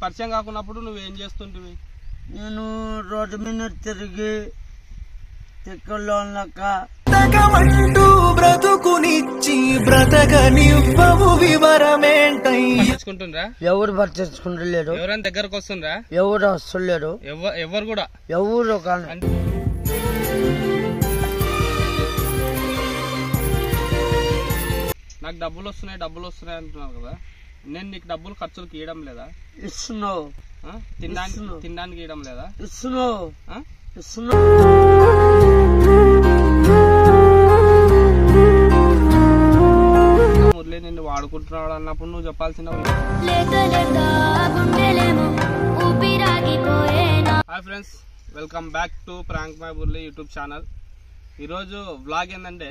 పరిచయం కాకున్నప్పుడు నువ్వేం చేస్తుంటివి నేను రోడ్డు మీద తిరిగి తిక్కల్లో లెక్క బ్రతకమంటూ బ్రతుకునిచ్చి బ్రతకనివ్వవు వివరమేంటయ్య పట్టించుకుంటుండ్రా ఎవరు పట్టించుకుంటలేరు ఎవరైనా దగ్గరకు వస్తుండ్రా ఎవరు వస్తలేరు ఎవ- ఎవరు కూడా ఎవరు కానీ అంటే నాకు డబ్బులు వస్తున్నాయి డబ్బులు వస్తున్నాయి అంటున్నారు కదా నేను నీకు డబ్బులు ఖర్చులకు ఇవ్వడం లేదా ఇస్తున్నావు ఆ? తినడానికి ఇస్తున్నావు. తినడానికి ఇవ్వడం లేదా ఇస్తున్నావు ఆ? ఇస్తున్నావు మురళి నిన్ను వాడుకుంటున్నాడు అన్నప్పుడు నువ్వు చెప్పాల్సిన లేత లేత గుండెలేమో ఊపిరాగిపోయేనా hi friends welcome back to prank my Murali YouTube channel ఈరోజు వ్లాగ్ ఏంటంటే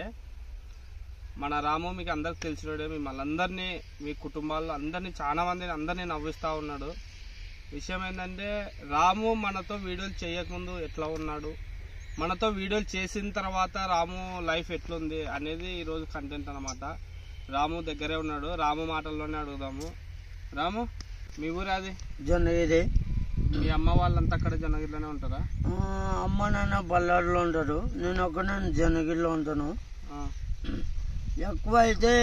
మన రాము మీకు అందరికి తెలిసినోడే మిమ్మల్ని అందరినీ మీ కుటుంబాల్లో అందరినీ చాలా మందిని అందరినీ నవ్విస్తూ ఉన్నాడు విషయం ఏంటంటే రాము మనతో వీడియోలు చేయకముందు ఎట్లా ఉన్నాడు మనతో వీడియోలు చేసిన తర్వాత రాము లైఫ్ ఎట్లుంది అనేది ఈరోజు కంటెంట్ అన్నమాట రాము దగ్గరే ఉన్నాడు రాము మాటల్లోనే అడుగుదాము రాము మీ ఊరు అది జొన్నగిరి మీ అమ్మ వాళ్ళంతా అక్కడ జనగిరిలోనే ఉంటారా ఆ, అమ్మ నాన్న బల్లాడులో ఉంటారు నేను ఒక్కనే జొన్నగిరిలో ఉంటాను ఆ, ఎక్కువ అయితే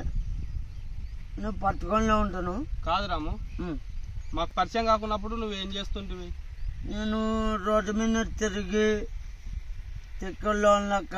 నేను పట్టుకొనిలో ఉంటాను కాదు రాము ఉమ్. మాకు పరిచయం కాకున్నప్పుడు నువ్వేం చేస్తుంటివి నేను రోడ్డు మీద తిరిగి తిక్కల్లో లెక్క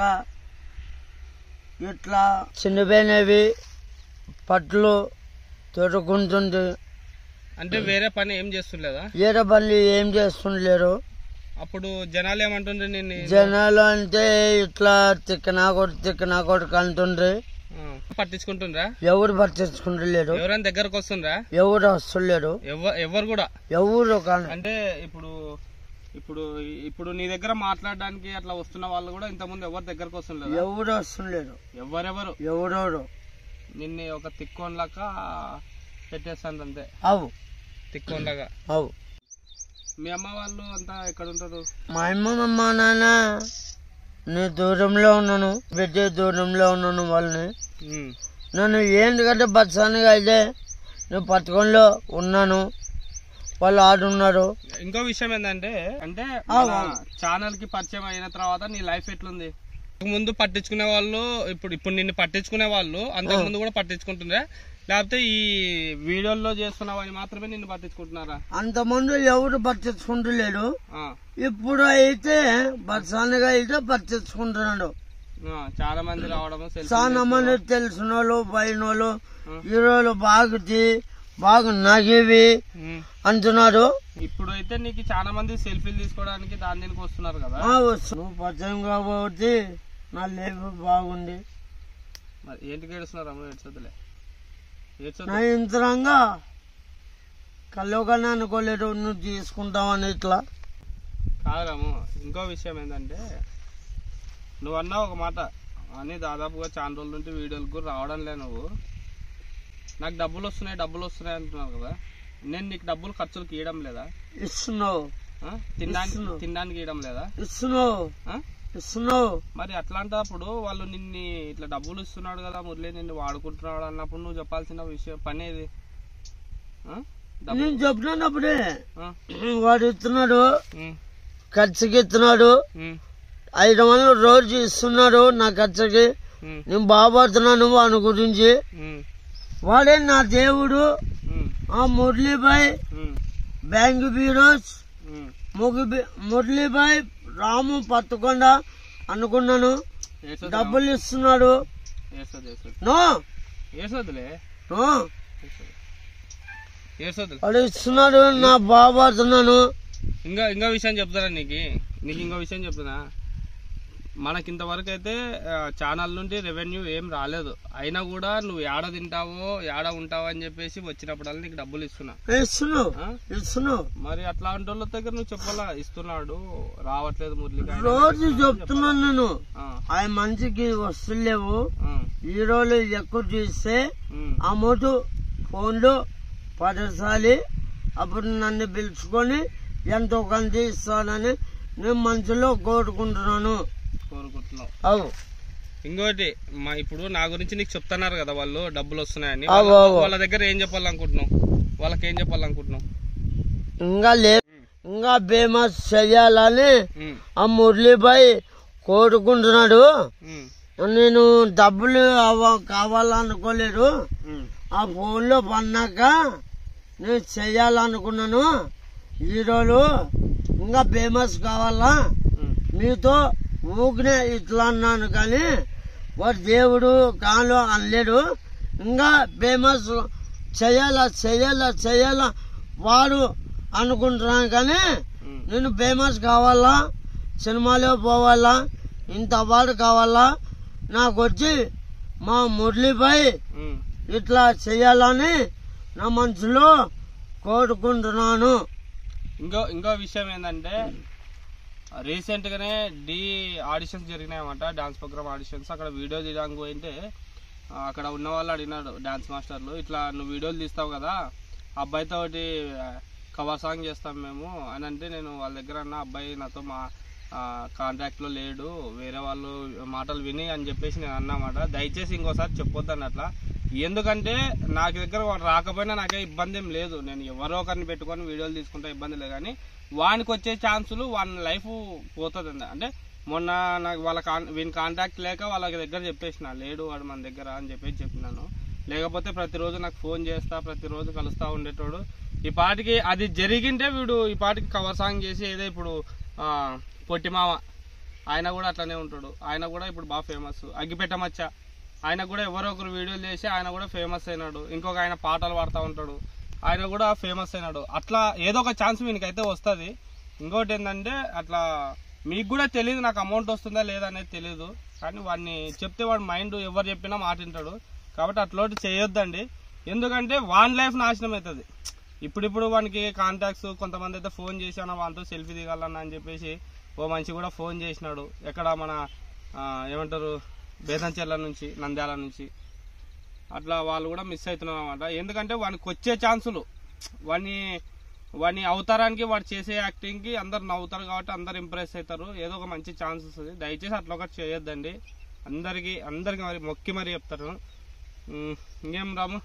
ఇట్లా చిన్నపోయినవి పట్లు తొడుకుంటుంది అంటే వేరే పని ఏం చేస్తుండలేదా ఈర పనులు ఏం చేస్తుండలేరు అప్పుడు జనాలు ఏమంటుండ్రు నిన్ను జనాలు అంటే ఇట్లా తిక్కనా కొడు తిక్కనా కొడుకు అంటుండ్రి ఆ, పట్టించుకుంటుండ్రా ఎవరు పట్టించుకుంటలేరు ఎవరైనా దగ్గరకు వస్తుండ్రా ఎవరు వస్తలేరు ఎవ- ఎవరు కూడా ఎవరు కానీ అంటే ఇప్పుడు ఇప్పుడు ఇప్పుడు నీ దగ్గర మాట్లాడడానికి అట్లా వస్తున్న వాళ్ళు కూడా ఇంతకుముందు ఎవరు దగ్గరకు వస్తుండలేదా ఎవరు వస్తలేరు ఎవరెవరు ఎవరెవరు నిన్ను ఒక తిక్కోన్లాగా పెట్టేస్తాను అంతే అవు తిక్కోన్లాగా అవు మీ అమ్మ వాళ్ళు అంతా ఎక్కడ ఉంటారు మా అమ్మ మా నాన్న నేను దూరంలో ఉన్నాను పెట్టే దూరంలో ఉన్నాను వాళ్ళని ఉమ్. నన్ను ఏంటికంటే బచ్చానిగా అయితే నేను పట్టుకొనిలో ఉన్నాను వాళ్ళు ఆడున్నారు ఇంకో విషయం ఏంటంటే అంటే ఆ, మన ఆ. ఛానల్ కి పరిచయం అయిన తర్వాత నీ లైఫ్ ఎట్లుంది ముందు పట్టించుకునే వాళ్ళు ఇప్పుడు ఇప్పుడు నిన్ను పట్టించుకునే వాళ్ళు అంతకు ముందు కూడా పట్టించుకుంటుండ్రా లేకపోతే ఈ వీడియోల్లో చేస్తున్నావని మాత్రమే నిన్ను పట్టించుకుంటున్నారా అంతమంది ఎవరు పట్టించుకుంటలేడు ఆ, ఇప్పుడు అయితే బచ్చానిగా అయితే పట్టించుకుంటున్నాడు ఆ, చాలా మంది రావడం చాలా మంది తెలిసిన వాళ్ళు పైన వాళ్ళు హీరోలు బాగుతి బాగా నగివి అంటున్నారు ఇప్పుడు అయితే నీకు చాలా మంది సెల్ఫీలు తీసుకోవడానికి దాని దీనికి వస్తున్నారు కదా ఆ, వస్తు- నువ్వు పరిచయం కాబట్టి నా లైఫ్ బాగుంది మరి ఏంటికి ఏడుస్తున్నారు అమ్మ ఏడ్చొద్దులే నా ఏడ్చొద్దు యంత్రంగా కల్లోగానే అనుకోలేదు నువ్వు తీసుకుంటావని ఇట్లా కాదురాము ఇంకో విషయం ఏంటంటే నువ్వు అన్నావు ఒక మాట అని దాదాపుగా చాలా రోజుల నుండి వీడియోలకు కూడా రావడం లే నువ్వు నాకు డబ్బులు వస్తున్నాయి డబ్బులు వస్తున్నాయి అంటున్నావు కదా నేను నీకు డబ్బులు ఖర్చులకు ఇవ్వడం లేదా ఇస్తున్నావు ఆ? తినడానికి ఇస్తున్నావు. తినడానికి ఇవ్వడం లేదా ఇస్తున్నావు ఆ? ఇస్తున్నావు మరి అట్లాంటప్పుడు వాళ్ళు నిన్ను ఇట్లా డబ్బులు ఇస్తున్నాడు కదా మురళి నిన్ను వాడుకుంటున్నాడు అన్నప్పుడు నువ్వు చెప్పాల్సిన విషయం పని ఏది ఆ? డబ్బు- నేను చెప్పినప్పుడే ఆ? వాడు ఇస్తున్నాడు ఉమ్, ఖర్చుకి ఇస్తున్నాడు ఉమ్, ఐదు వందలు రోజు ఇస్తున్నాడు నా ఖర్చుకి ఉమ్, నేను బాగుపడుతున్నాను వాని గురించి ఉమ్, వాడే నా దేవుడు ఉమ్, ఆ మురళీభాయ్ ఉమ్, బ్యాంక్ బీరోస్ ఉమ్. ముగి- మురళీభాయ్ రాము పత్తుకొండ అనుకున్నాను ఏడ్చొద్దు డబ్బులు ఇస్తున్నాడు ఏడ్చొద్దు, ఏడ్చొద్దు. నో ఏడ్చొద్దులే నో ఏడ్చొద్దు వాడు ఇస్తున్నాడు నా బాగుపడుతున్నాను ఇంకా ఇంకా విషయం చెప్తారా నీకు నీకు ఇంకో విషయం చెప్తున్నా మనకి ఇంతవరకు అయితే ఛానల్ నుండి రెవెన్యూ ఏం రాలేదు అయినా కూడా నువ్వు ఏడ తింటావో ఏడ ఉంటావో అని చెప్పేసి వచ్చినప్పుడల్లా నీకు డబ్బులు ఇస్తున్నా ఇస్తున్నావు ఆ? ఇస్తున్నావు మరి అట్లాంటి వాళ్ళ దగ్గర నువ్వు చెప్పాలా ఇస్తున్నాడు రావట్లేదు మురళికి రోజు చెప్తున్నాను నేను ఆ, ఆ మనిషికి వస్తులేవు ఆ, హీరోలు ఎక్కువ చూస్తే ఉమ్, అమౌంట్ ఫోన్లో పడసాలి అప్పుడు నన్ను పిలుచుకొని ఎంతో కొంత ఇస్తానని నేను మనసులో కోరుకుంటున్నాను కోరుకుంటున్నావు అవు ఇంకోటి మా ఇప్పుడు నా గురించి నీకు చెప్తున్నారు కదా వాళ్ళు డబ్బులు వస్తున్నాయని అవు, వాళ్ళ- అవు. వాళ్ళ దగ్గర ఏం చెప్పాలనుకుంటున్నావు వాళ్ళకి ఏం చెప్పాలనుకుంటున్నావు ఇంకా లే ఇంకా ఫేమస్ చెయ్యాలని ఉమ్, ఆ మురళీబాయ్ కోరుకుంటున్నాడు ఉమ్, నేను డబ్బులు అవ- కావాలనుకోలేదు ఉమ్, ఆ ఫోన్లో పన్నాక నేను చెయ్యాలనుకున్నాను హీరోలు ఇంకా ఫేమస్ కావాలా ఉమ్. మీతో ఊకినే ఇట్లా అన్నాను కానీ వాడు దేవుడు కాలు అనలేడు ఇంకా ఫేమస్ చెయ్యాలా చెయ్యాలా చెయ్యాలా వాడు అనుకుంటున్నాను కానీ ఉమ్. నేను ఫేమస్ కావాలా సినిమాలో పోవాలా ఇంత అవార్డు కావాలా నాకు వచ్చి మా మురళీబాయ్ ఉమ్. ఇట్లా చేయాలని నా మనసులో కోరుకుంటున్నాను ఇంకో ఇంకో విషయం ఏంటంటే రీసెంట్ గానే డి ఆడిషన్స్ జరిగినాయన్నమాట డాన్స్ ప్రోగ్రామ్ ఆడిషన్స్ అక్కడ వీడియో తీయడానికి పోయింటే ఆ, అక్కడ ఉన్న వాళ్ళు అడిగినాడు డాన్స్ మాస్టర్లు ఇట్లా నువ్వు వీడియోలు తీస్తావు కదా ఆ అబ్బాయితో ఒకటి కవర్ సాంగ్ చేస్తాం మేము అని అంటే నేను వాళ్ళ దగ్గర అన్న అబ్బాయి నాతో మా కాంటాక్ట్ లో లేడు వేరే వాళ్ళు మాటలు విని అని చెప్పేసి నేను అన్నమాట దయచేసి ఇంకోసారి చెప్పొద్దు అట్లా ఎందుకంటే నాకు దగ్గర వాడు రాకపోయినా నాకే ఇబ్బంది ఏం లేదు నేను ఎవరో ఒకరిని పెట్టుకొని వీడియోలు తీసుకుంటా ఇబ్బంది లేదు కానీ వానికి వచ్చే ఛాన్సులు వాని లైఫ్ పోతుంది అంటే మొన్న నాకు వాళ్ళ కాన్ వీని కాంటాక్ట్ లేక వాళ్ళ దగ్గర చెప్పేసిన లేడు వాడు మన దగ్గర అని చెప్పేసి చెప్పినాను లేకపోతే ప్రతిరోజు నాకు ఫోన్ చేస్తా ప్రతిరోజు కలుస్తా ఉండేటోడు ఈ పాటికి అది జరిగింటే వీడు ఈ పాటికి కవర్ సాంగ్ చేసి ఏదో ఇప్పుడు ఆ, పొట్టిమామ ఆయన కూడా అట్లనే ఉంటాడు ఆయన కూడా ఇప్పుడు బాగా ఫేమస్ అగ్గిపెట్ట మచ్చ ఆయన కూడా ఎవరో ఒకరు వీడియోలు చేసి ఆయన కూడా ఫేమస్ అయినాడు ఇంకొక ఆయన పాటలు పాడుతూ ఉంటాడు ఆయన కూడా ఫేమస్ అయినాడు అట్లా ఏదో ఒక ఛాన్స్ వీనికైతే వస్తుంది ఇంకోటి ఏంటంటే అట్లా మీకు కూడా తెలియదు నాకు అమౌంట్ వస్తుందా లేదా అనేది తెలియదు కానీ వాడిని చెప్తే వాడి మైండ్ ఎవరు చెప్పినా మాట వింటాడు కాబట్టి అట్లోటి చేయొద్దండి ఎందుకంటే వాన్ లైఫ్ నాశనం అవుతుంది ఇప్పుడిప్పుడు వానికి కాంటాక్ట్స్ కొంతమంది అయితే ఫోన్ చేశాను వాళ్ళతో సెల్ఫీ దిగాలన్నా అని చెప్పేసి ఓ మనిషి కూడా ఫోన్ చేసినాడు ఎక్కడ మన ఆ, ఏమంటారు బేతంచెర్ల నుంచి నంద్యాల నుంచి అట్లా వాళ్ళు కూడా మిస్ అవుతున్నారు అనమాట ఎందుకంటే వానికి వచ్చే ఛాన్సులు వాడిని వాడిని అవతారానికి వాడు చేసే యాక్టింగ్కి అందరు నవ్వుతారు కాబట్టి అందరు ఇంప్రెస్ అవుతారు ఏదో ఒక మంచి ఛాన్స్ వస్తుంది దయచేసి అట్లా ఒకటి చేయొద్దండి అందరికి అందరికి మరి మొక్కి మరి చెప్తారు ఉమ్, ఇంకేం రాము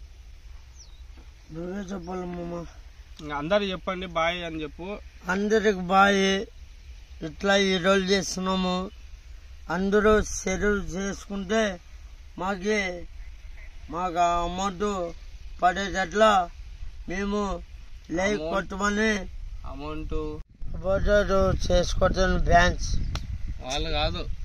నువ్వే చెప్పాలి మామ ఇంకా అందరు చెప్పండి బాయ్ అని చెప్పు అందరికి బాయ్ ఇట్లా ఈరోజు చేస్తున్నాము అందరూ సెలవు చేసుకుంటే మాకి మాకు అమౌంట్ పడేటట్లా మేము లైక్ Amount. కొట్టమని అమౌంట్ అబౌట్ చేసుకోవటానికి బ్యాంక్స్ వాళ్ళు కాదు